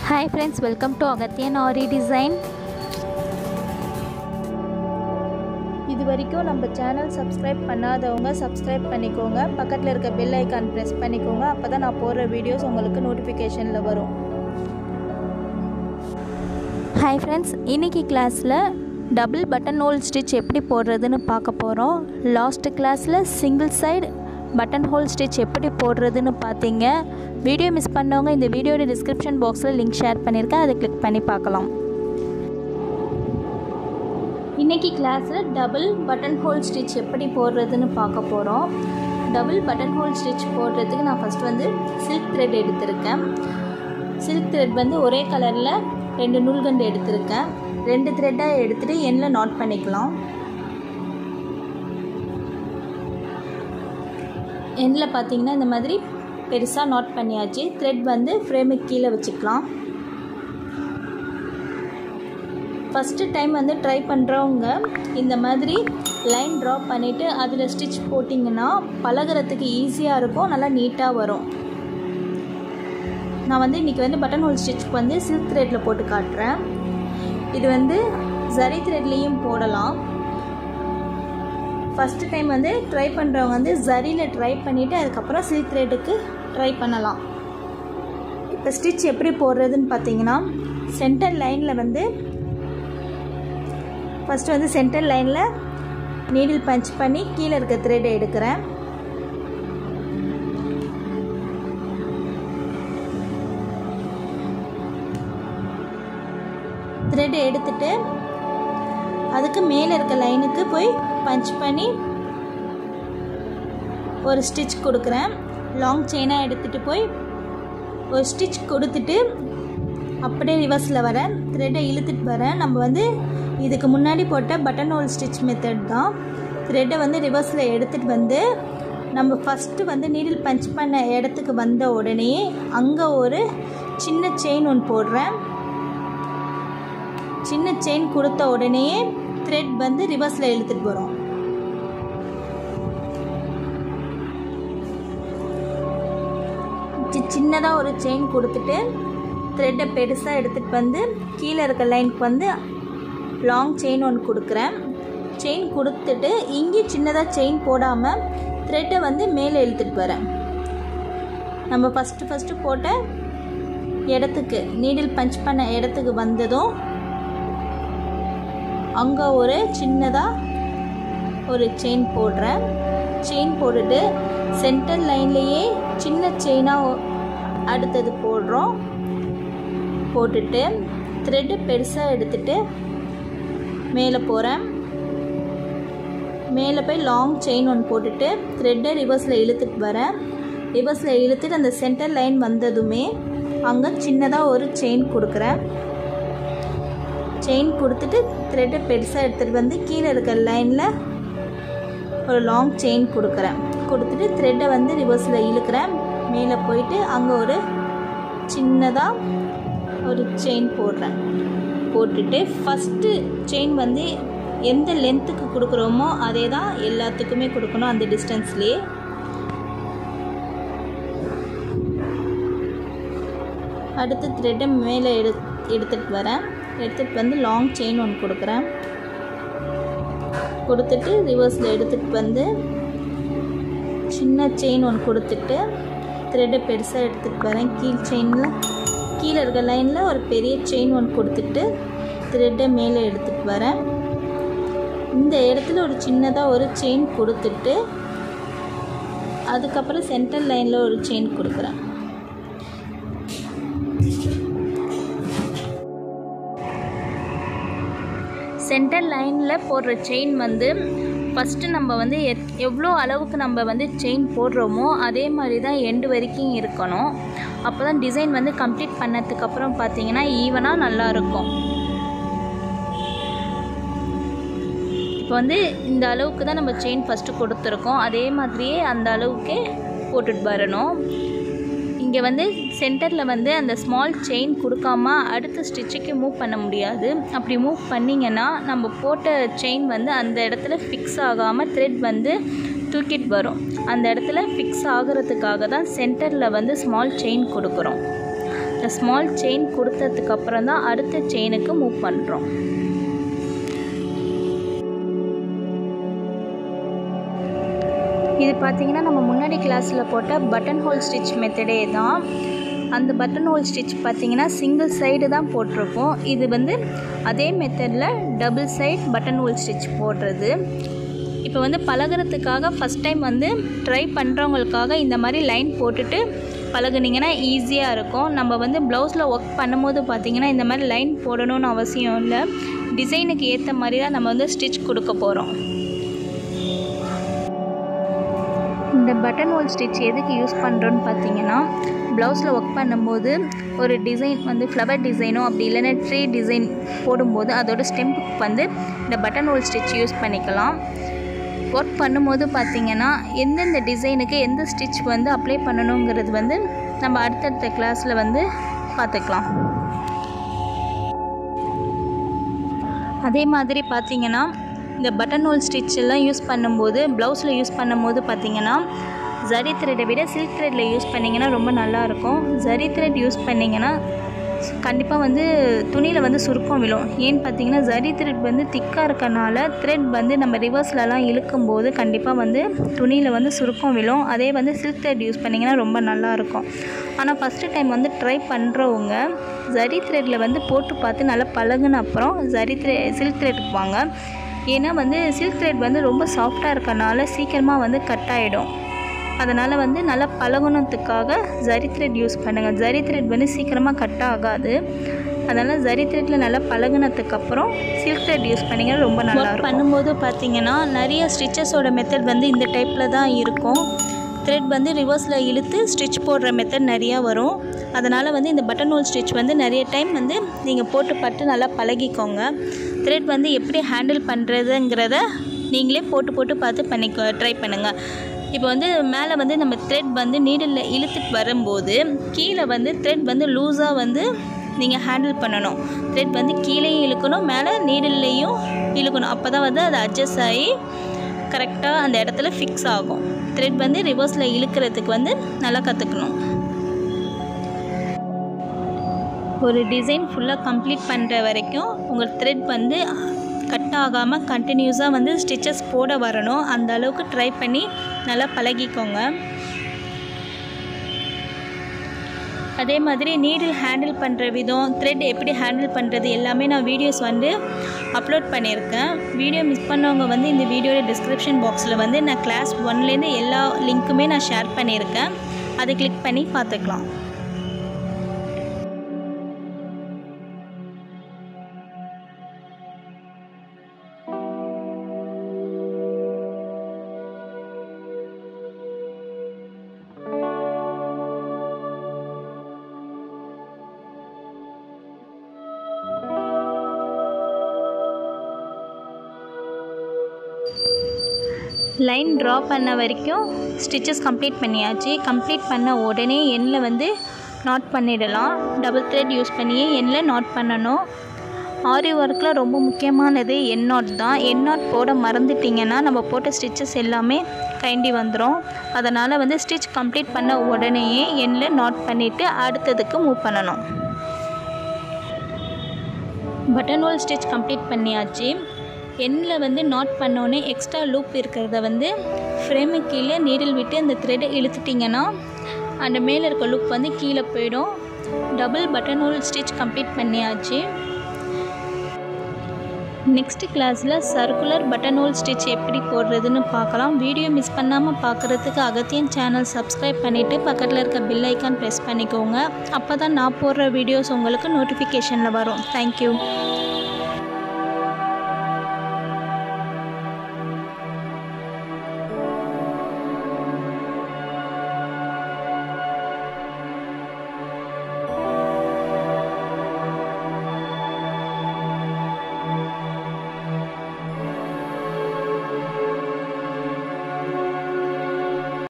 hi friends welcome to Agathiyan Aari design இது வரைக்கும் நம்ம சேனல் சப்ஸ்கிரைப் பண்ணாதவங்க சப்ஸ்கிரைப் பண்ணிக்கோங்க பக்கத்தில் இருக்க பெல் ஐக்கான் ப்ரெஸ் பண்ணிக்கோங்க அப்போ தான் நான் போடுற வீடியோஸ் உங்களுக்கு நோட்டிஃபிகேஷனில் வரும் ஹாய் ஃப்ரெண்ட்ஸ் இன்னைக்கு கிளாஸில் டபுள் பட்டன் ஹோல் ஸ்டிச் எப்படி போடுறதுன்னு பார்க்க போகிறோம் லாஸ்ட் கிளாஸில் single side button hole stitch எப்படி போடுறதுன்னு பார்த்தீங்க வீடியோ மிஸ் பண்ணவங்க இந்த வீடியோட டிஸ்கிரிப்ஷன் பாக்ஸில் லிங்க் ஷேர் பண்ணியிருக்கேன் அதை கிளிக் பண்ணி பார்க்கலாம் இன்றைக்கி கிளாஸில் டபுள் பட்டன் ஹோல் ஸ்டிச் எப்படி போடுறதுன்னு பார்க்க போகிறோம் டபுள் பட்டன் ஹோல் ஸ்டிச் போடுறதுக்கு நான் ஃபஸ்ட் வந்து சில்க் த்ரெட் எடுத்திருக்கேன் சில்க் த்ரெட் வந்து ஒரே கலரில் ரெண்டு நூல்கண்டு எடுத்திருக்கேன் ரெண்டு த்ரெட்டாக எடுத்துகிட்டு எண்ணில் நாட் பண்ணிக்கலாம் எண்ணில் பார்த்தீங்கன்னா இந்த மாதிரி பெருசாக நாட் பண்ணியாச்சு த்ரெட் வந்து ஃப்ரேமுக்கு கீழே வச்சுக்கலாம் ஃபஸ்ட்டு டைம் வந்து ட்ரை பண்ணுறவங்க இந்த மாதிரி லைன் ட்ரா பண்ணிவிட்டு அதில் ஸ்டிச் போட்டிங்கன்னா பழகிறதுக்கு ஈஸியாக இருக்கும் நல்லா நீட்டாக வரும் நான் வந்து இன்றைக்கி வந்து பட்டன் ஹோல் ஸ்டிச் வந்து சில்க் த்ரெட்டில் போட்டு காட்டுறேன் இது வந்து ஜரி த்ரெட்லேயும் போடலாம் ஃபஸ்ட்டு டைம் வந்து ட்ரை பண்ணுறவங்க வந்து ஜரியில் ட்ரை பண்ணிவிட்டு அதுக்கப்புறம் சில்க் த்ரெட்டுக்கு ட்ரை பண்ணலாம் இப்போ ஸ்டிச் எப்படி போடுறதுன்னு பார்த்தீங்கன்னா சென்டர் லைனில் வந்து ஃபஸ்ட்டு வந்து சென்டர் லைனில் நீடில் பஞ்ச் பண்ணி கீழே இருக்க த்ரெட்டை எடுக்கிறேன் த்ரெட் எடுத்துட்டு அதுக்கு மேலே இருக்க லைனுக்கு போய் பஞ்ச் பண்ணி ஒரு ஸ்டிச் கொடுக்குறேன் லாங் செயினாக எடுத்துகிட்டு போய் ஒரு ஸ்டிச் கொடுத்துட்டு அப்படியே ரிவர்ஸில் வரேன் த்ரெட்டை இழுத்துட்டு வரேன் நம்ம வந்து இதுக்கு முன்னாடி போட்ட பட்டன் ஹோல் ஸ்டிச் மெத்தட் தான் த்ரெட்டை வந்து ரிவர்ஸில் எடுத்துகிட்டு வந்து நம்ம ஃபஸ்ட்டு வந்து நீடில் பஞ்ச் பண்ண இடத்துக்கு வந்த உடனே அங்கே ஒரு சின்ன செயின் ஒன்று போடுறேன் சின்ன செயின் கொடுத்த உடனே த்ரெட் வந்து ரிவர்ஸில் இழுத்துட்டு போகிறோம் சின்னதாக ஒரு செயின் கொடுத்துட்டு த்ரெட்டை பெருசாக எடுத்துகிட்டு வந்து கீழே இருக்க லைனுக்கு வந்து லாங் செயின் ஒன்று கொடுக்குறேன் செயின் கொடுத்துட்டு இங்கேயும் சின்னதாக செயின் போடாமல் த்ரெட்டை வந்து மேலே இழுத்துட்டு வரேன் நம்ம ஃபஸ்ட்டு ஃபஸ்ட்டு போட்ட இடத்துக்கு நீடில் பஞ்ச் பண்ண இடத்துக்கு வந்ததும் அங்கே ஒரு சின்னதாக ஒரு செயின் போடுறேன் செயின் போட்டுட்டு சென்டர் லைன்லேயே சின்ன செயினாக அடுத்தது போடுறோம் போட்டுட்டு த்ரெட்டு பெருசாக எடுத்துட்டு மேலே போகிறேன் மேலே போய் லாங் செயின் ஒன்று போட்டுட்டு த்ரெட்டை ரிவர்ஸில் இழுத்துட்டு வரேன் ரிவர்ஸில் இழுத்துட்டு அந்த சென்டர் லைன் வந்ததுமே அங்கே சின்னதாக ஒரு செயின் கொடுக்குறேன் செயின் கொடுத்துட்டு த்ரெட்டை பெருசாக எடுத்துகிட்டு வந்து கீழே இருக்க லைனில் ஒரு லாங் செயின் கொடுக்குறேன் கொடுத்துட்டு த்ரெட்டை வந்து ரிவர்ஸில் இழுக்கிறேன் மேலே போயிட்டு அங்கே ஒரு சின்னதாக ஒரு செயின் போடுறேன் போட்டுட்டு ஃபஸ்ட்டு செயின் வந்து எந்த லென்த்துக்கு கொடுக்குறோமோ அதே தான் எல்லாத்துக்குமே கொடுக்கணும் அந்த டிஸ்டன்ஸ்லேயே அடுத்து த்ரெட்டை மேலே எடு எடுத்துகிட்டு வரேன் எடுத்துகிட்டு வந்து லாங் செயின் ஒன்று கொடுக்குறேன் கொடுத்துட்டு ரிவர்ஸில் எடுத்துகிட்டு வந்து சின்ன செயின் ஒன்று கொடுத்துட்டு த்ரெட்டை பெருசாக எடுத்துகிட்டு வரேன் கீழ் செயினில் கீழே இருக்க லைனில் ஒரு பெரிய செயின் ஒன்று கொடுத்துட்டு த்ரெட்டை மேலே எடுத்துகிட்டு வரேன் இந்த இடத்துல ஒரு சின்னதாக ஒரு செயின் கொடுத்துட்டு அதுக்கப்புறம் சென்டர் லைனில் ஒரு செயின் கொடுக்குறேன் சென்டர் லைனில் போடுற செயின் வந்து ஃபஸ்ட்டு நம்ம வந்து எத் எவ்வளோ அளவுக்கு நம்ம வந்து செயின் போடுறோமோ அதே மாதிரி தான் எண்டு வரைக்கும் இருக்கணும் அப்போ தான் டிசைன் வந்து கம்ப்ளீட் பண்ணதுக்கப்புறம் பார்த்தீங்கன்னா ஈவனாக நல்லாயிருக்கும் இப்போ வந்து இந்த அளவுக்கு தான் நம்ம செயின் ஃபஸ்ட்டு கொடுத்துருக்கோம் அதே மாதிரியே அந்த அளவுக்கே போட்டுட்டு வரணும் இங்கே வந்து சென்டரில் வந்து அந்த ஸ்மால் செயின் கொடுக்காம அடுத்த ஸ்டிச்சுக்கு மூவ் பண்ண முடியாது அப்படி மூவ் பண்ணிங்கன்னா நம்ம போட்ட செயின் வந்து அந்த இடத்துல ஃபிக்ஸ் ஆகாமல் த்ரெட் வந்து தூக்கிட்டு வரும் அந்த இடத்துல ஃபிக்ஸ் ஆகிறதுக்காக தான் சென்டரில் வந்து ஸ்மால் செயின் கொடுக்குறோம் இந்த ஸ்மால் செயின் கொடுத்ததுக்கப்புறம் தான் அடுத்த செயினுக்கு மூவ் பண்ணுறோம் இது பார்த்தீங்கன்னா நம்ம முன்னாடி கிளாஸில் போட்ட பட்டன் ஹோல் ஸ்டிச் மெத்தடே தான் அந்த பட்டன் ஹோல் ஸ்டிச் பார்த்தீங்கன்னா சிங்கிள் சைடு தான் போட்டிருக்கோம் இது வந்து அதே மெத்தடில் double side button hole stitch போடுறது இப்போ வந்து பழகுறதுக்காக ஃபஸ்ட் டைம் வந்து ட்ரை பண்ணுறவங்களுக்காக இந்த மாதிரி லைன் போட்டுட்டு பழகுனீங்கன்னா ஈஸியாக இருக்கும் நம்ம வந்து ப்ளவுஸில் ஒர்க் பண்ணும்போது பார்த்திங்கன்னா இந்த மாதிரி லைன் போடணும்னு அவசியம் இல்லை டிசைனுக்கு ஏற்ற மாதிரி தான் நம்ம வந்து ஸ்டிச் கொடுக்க போகிறோம் இந்த பட்டன் ஹோல் ஸ்டிச் எதுக்கு யூஸ் பண்ணுறோன்னு பார்த்தீங்கன்னா ப்ளவுஸில் ஒர்க் பண்ணும்போது ஒரு டிசைன் வந்து ஃப்ளவர் டிசைனோ அப்படி இல்லைன்னா ட்ரீ டிசைன் போடும்போது அதோட ஸ்டெம்புக்கு வந்து இந்த பட்டன் ஹோல் ஸ்டிச் யூஸ் பண்ணிக்கலாம் ஒர்க் பண்ணும்போது பார்த்திங்கன்னா எந்தெந்த டிசைனுக்கு எந்த ஸ்டிச் வந்து அப்ளை பண்ணணுங்கிறது வந்து நம்ம அடுத்தடுத்த கிளாஸில் வந்து பார்த்துக்கலாம் அதே மாதிரி பார்த்திங்கன்னா இந்த பட்டன் ஹோல் ஸ்டிச் எல்லாம் யூஸ் பண்ணும்போது ப்ளவுஸில் யூஸ் பண்ணும்போது பார்த்திங்கன்னா ஜரி த்ரெட்டை விட சில்க் த்ரெட்டில் யூஸ் பண்ணிங்கன்னா ரொம்ப நல்லாயிருக்கும் ஜரி த்ரெட் யூஸ் பண்ணிங்கன்னா கண்டிப்பாக வந்து துணியில் வந்து சுருக்கம் விழும் ஏன்னு பார்த்தீங்கன்னா ஜரி த்ரெட் வந்து திக்காக இருக்கனால த்ரெட் வந்து நம்ம ரிவர்ஸ்லலாம் இழுக்கும்போது கண்டிப்பாக வந்து துணியில் வந்து சுருக்கம் விழும் அதே வந்து சில்க் த்ரெட் யூஸ் பண்ணிங்கன்னா ரொம்ப நல்லாயிருக்கும் ஆனால் ஃபஸ்ட்டு டைம் வந்து ட்ரை பண்ணுறவங்க ஜரி த்ரெட்டில் வந்து போட்டு பார்த்து நல்லா பழகுன அப்புறம் ஜரி த்ரெ சில்க் த்ரெட்டுக்கு வாங்க ஏன்னா வந்து சில்க் த்ரெட் வந்து ரொம்ப சாஃப்டாக இருக்கனால சீக்கிரமாக வந்து கட் ஆகிடும் அதனால் வந்து நல்லா பழகணுத்துக்காக ஜரி த்ரெட் யூஸ் பண்ணுங்கள் ஜரி த்ரெட் வந்து சீக்கிரமாக கட் ஆகாது அதனால் ஜரி த்ரெட்டில் நல்லா பழகுனதுக்கப்புறம் சில்க் த்ரெட் யூஸ் பண்ணிங்கன்னா ரொம்ப நல்லா பண்ணும்போது பார்த்தீங்கன்னா நிறைய ஸ்டிச்சஸோட மெத்தட் வந்து இந்த டைப்பில் தான் இருக்கும் த்ரெட் வந்து ரிவர்ஸில் இழுத்து ஸ்டிச் போடுற மெத்தட் நிறையா வரும் அதனால் வந்து இந்த பட்டன் ஹோல் ஸ்டிச் வந்து நிறைய டைம் வந்து நீங்கள் போட்டு பட்டு நல்லா பழகிக்கோங்க த்ரெட் வந்து எப்படி ஹேண்டில் பண்ணுறதுங்கிறத நீங்களே போட்டு போட்டு பார்த்து பண்ணிக்கோ ட்ரை பண்ணுங்கள் இப்போ வந்து மேலே வந்து நம்ம த்ரெட் வந்து நீடில் இழுத்துட்டு வரும்போது கீழே வந்து த்ரெட் வந்து லூஸாக வந்து நீங்கள் ஹேண்டில் பண்ணணும் த்ரெட் வந்து கீழேயும் இழுக்கணும் மேலே நீடில்லையும் இழுக்கணும் அப்போ தான் வந்து அது அட்ஜஸ்ட் ஆகி கரெக்டாக அந்த இடத்துல ஃபிக்ஸ் ஆகும் த்ரெட் வந்து ரிவர்ஸில் இழுக்கிறதுக்கு வந்து நல்லா கற்றுக்கணும் ஒரு டிசைன் ஃபுல்லாக கம்ப்ளீட் பண்ணுற வரைக்கும் உங்கள் த்ரெட் வந்து கட் ஆகாமல் கண்டினியூஸாக வந்து ஸ்டிச்சஸ் போட வரணும் அந்த அளவுக்கு ட்ரை பண்ணி நல்லா பழகிக்கோங்க அதே மாதிரி நீடில் ஹேண்டில் பண்ணுற விதம் த்ரெட் எப்படி ஹேண்டில் பண்ணுறது எல்லாமே நான் வீடியோஸ் வந்து அப்லோட் பண்ணியிருக்கேன் வீடியோ மிஸ் பண்ணவங்க வந்து இந்த வீடியோட டிஸ்கிரிப்ஷன் பாக்ஸில் வந்து நான் கிளாஸ் ஒன்லேருந்து எல்லா லிங்க்குமே நான் ஷேர் பண்ணியிருக்கேன் அதை கிளிக் பண்ணி பார்த்துக்கலாம் லைன் ட்ரா பண்ண வரைக்கும் ஸ்டிச்சஸ் கம்ப்ளீட் பண்ணியாச்சு கம்ப்ளீட் பண்ண உடனே எண்ணில் வந்து நாட் பண்ணிடலாம் டபுள் த்ரெட் யூஸ் பண்ணியே எண்ணில் நாட் பண்ணணும் ஆரி ஒர்க்கில் ரொம்ப முக்கியமானது எண் நாட் தான் எண் நாட் போட மறந்துட்டிங்கன்னா நம்ம போட்ட ஸ்டிச்சஸ் எல்லாமே கைண்டி வந்துடும் அதனால் வந்து ஸ்டிச் கம்ப்ளீட் பண்ண உடனேயே எண்ணில் நாட் பண்ணிவிட்டு அடுத்ததுக்கு மூவ் பண்ணணும் பட்டன் ஹோல் ஸ்டிச் கம்ப்ளீட் பண்ணியாச்சு எண்ணில் வந்து நாட் பண்ணோன்னே எக்ஸ்ட்ரா லூப் இருக்கிறத வந்து ஃப்ரேமு கீழே நீடில் விட்டு அந்த த்ரெட்டை இழுத்துட்டிங்கன்னா அந்த மேலே இருக்க லூப் வந்து கீழே போயிடும் double button hole stitch complete பண்ணியாச்சு நெக்ஸ்ட் கிளாஸில் சர்க்குலர் பட்டன் ஹோல் ஸ்டிச் எப்படி போடுறதுன்னு பார்க்கலாம் வீடியோ மிஸ் பண்ணாமல் பார்க்குறதுக்கு அகத்தியன் சேனல் சப்ஸ்கிரைப் பண்ணிவிட்டு பக்கத்தில் இருக்க பில் ஐக்கான் ப்ரெஸ் பண்ணிக்கோங்க அப்போ தான் நான் போடுற வீடியோஸ் உங்களுக்கு நோட்டிஃபிகேஷனில் வரும் தேங்க்யூ